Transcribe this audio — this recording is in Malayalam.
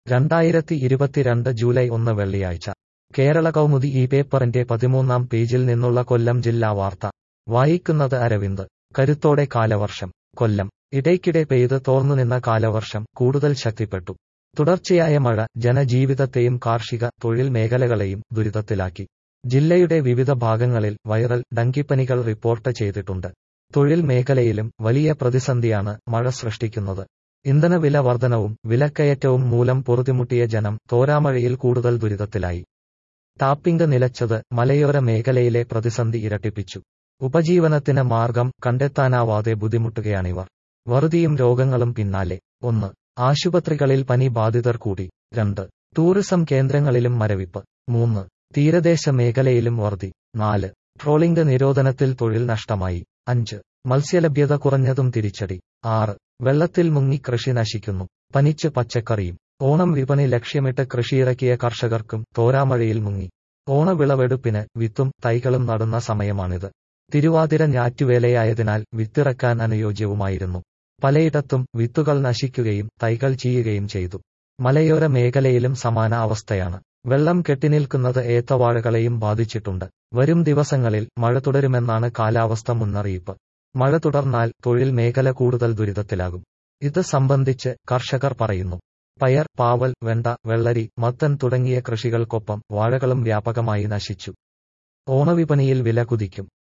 രണ്ടായിരത്തി ഇരുപത്തിരണ്ട് ജൂലൈ ഒന്ന് വെള്ളിയാഴ്ച കേരള കൗമുദി ഈ പേപ്പറിന്റെ പതിമൂന്നാം പേജിൽ നിന്നുള്ള കൊല്ലം ജില്ലാ വാർത്ത വായിക്കുന്നത് അരവിന്ദ് കരുത്തോടെ കാലവർഷം കൊല്ലം ഇടയ്ക്കിടെ പെയ്ത് തോർന്നുനിന്ന കാലവർഷം കൂടുതൽ ശക്തിപ്പെട്ടു തുടർച്ചയായ മഴ ജനജീവിതത്തെയും കാർഷിക തൊഴിൽ മേഖലകളെയും ദുരിതത്തിലാക്കി ജില്ലയുടെ വിവിധ ഭാഗങ്ങളിൽ വൈറൽ ഡങ്കിപ്പനികൾ റിപ്പോർട്ട് ചെയ്തിട്ടുണ്ട് തൊഴിൽ മേഖലയിലും വലിയ പ്രതിസന്ധിയാണ് മഴ സൃഷ്ടിക്കുന്നത് ഇന്ധനവില വർധനവും വിലക്കയറ്റവും മൂലം പൊറുതിമുട്ടിയ ജനം തോരാമഴയിൽ കൂടുതൽ ദുരിതത്തിലായി ടാപ്പിംഗ് നിലച്ചത് മലയോര മേഖലയിലെ പ്രതിസന്ധി ഇരട്ടിപ്പിച്ചു ഉപജീവനത്തിന് മാർഗം കണ്ടെത്താനാവാതെ ബുദ്ധിമുട്ടുകയാണിവർ വറുതിയും രോഗങ്ങളും പിന്നാലെ ഒന്ന് ആശുപത്രികളിൽ പനി ബാധിതർ കൂടി രണ്ട് ടൂറിസം കേന്ദ്രങ്ങളിലും മരവിപ്പ് മൂന്ന് തീരദേശ മേഖലയിലും വർധി നാല് ട്രോളിംഗ് നിരോധനത്തിൽ തൊഴിൽ നഷ്ടമായി അഞ്ച് മത്സ്യലഭ്യത കുറഞ്ഞതും തിരിച്ചടി ആറ് വെള്ളത്തിൽ മുങ്ങി കൃഷി നശിക്കുന്നു പനിച്ച് പച്ചക്കറിയും ഓണം വിപണി ലക്ഷ്യമിട്ട് കൃഷിയിറക്കിയ കർഷകർക്കും തോരാമഴയിൽ മുങ്ങി ഓണവിളവെടുപ്പിന് വിത്തും തൈകളും നടുന്ന സമയമാണിത് തിരുവാതിര ഞാറ്റുവേലയായതിനാൽ വിത്തിറക്കാൻ അനുയോജ്യവുമായിരുന്നു പലയിടത്തും വിത്തുകൾ നശിക്കുകയും തൈകൾ ചെയ്യുകയും ചെയ്തു മലയോര മേഖലയിലും സമാന അവസ്ഥയാണ് വെള്ളം കെട്ടിനിൽക്കുന്നത് ഏത്തവാഴകളെയും ബാധിച്ചിട്ടുണ്ട് വരും ദിവസങ്ങളിൽ മഴ തുടരുമെന്നാണ് കാലാവസ്ഥ മുന്നറിയിപ്പ് മഴ തുടർന്നാൽ തൊഴിൽ മേഖല കൂടുതൽ ദുരിതത്തിലാകും ഇത് സംബന്ധിച്ച് കർഷകർ പറയുന്നു പയർ പാവൽ വെണ്ട വെള്ളരി മത്തൻ തുടങ്ങിയ കൃഷികൾക്കൊപ്പം വാഴകളും വ്യാപകമായി നശിച്ചു ഓണവിപണിയിൽ വില കുതിക്കും